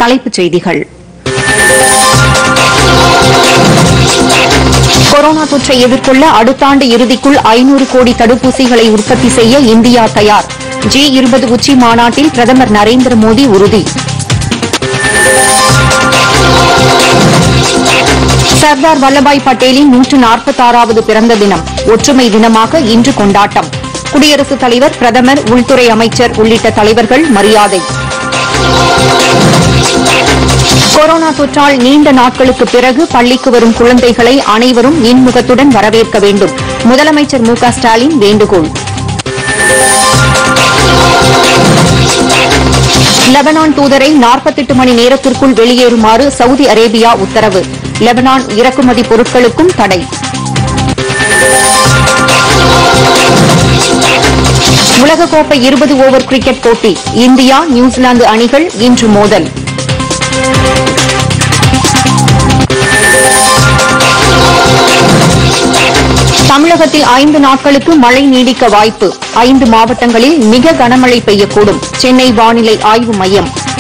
தலைப்புச் செய்திகள் கொரோனா தொற்றை எதிர்கொள்ள அடுத்த ஆண்டு இறுதிக்குள் ஐநூறு கோடி தடுப்பூசிகளை உற்பத்தி செய்ய இந்தியா தயார் ஜி இருபது உச்சி மாநாட்டில் பிரதமர் நரேந்திர மோடி உறுதி சர்தார் வல்லபாய் பட்டேலின் நூற்று நாற்பத்தாறாவது பிறந்த தினம் ஒற்றுமை தினமாக இன்று கொண்டாட்டம் குடியரசுத் தலைவர் பிரதமர் உள்துறை அமைச்சர் உள்ளிட்ட தலைவர்கள் மரியாதை கொரோனா தொற்றால் நீண்ட நாட்களுக்கு பிறகு பள்ளிக்கு வரும் குழந்தைகளை அனைவரும் இன்முகத்துடன் வரவேற்க வேண்டும் முதலமைச்சர் மு க ஸ்டாலின் வேண்டுகோள் லெபனான் தூதரை 48 மணி நேரத்திற்குள் வெளியேறுமாறு சவுதி அரேபியா உத்தரவு லெபனான் இறக்குமதி பொருட்களுக்கும் தடை உலகக்கோப்பை இருபது ஓவர் கிரிக்கெட் போட்டி இந்தியா நியூசிலாந்து அணிகள் இன்று மோதல் தமிழகத்தில் ஐந்து நாட்களுக்கு மழை நீடிக்க வாய்ப்பு ஐந்து மாவட்டங்களில் மிக கனமழை பெய்யக்கூடும் சென்னை வானிலை ஆய்வு மையம்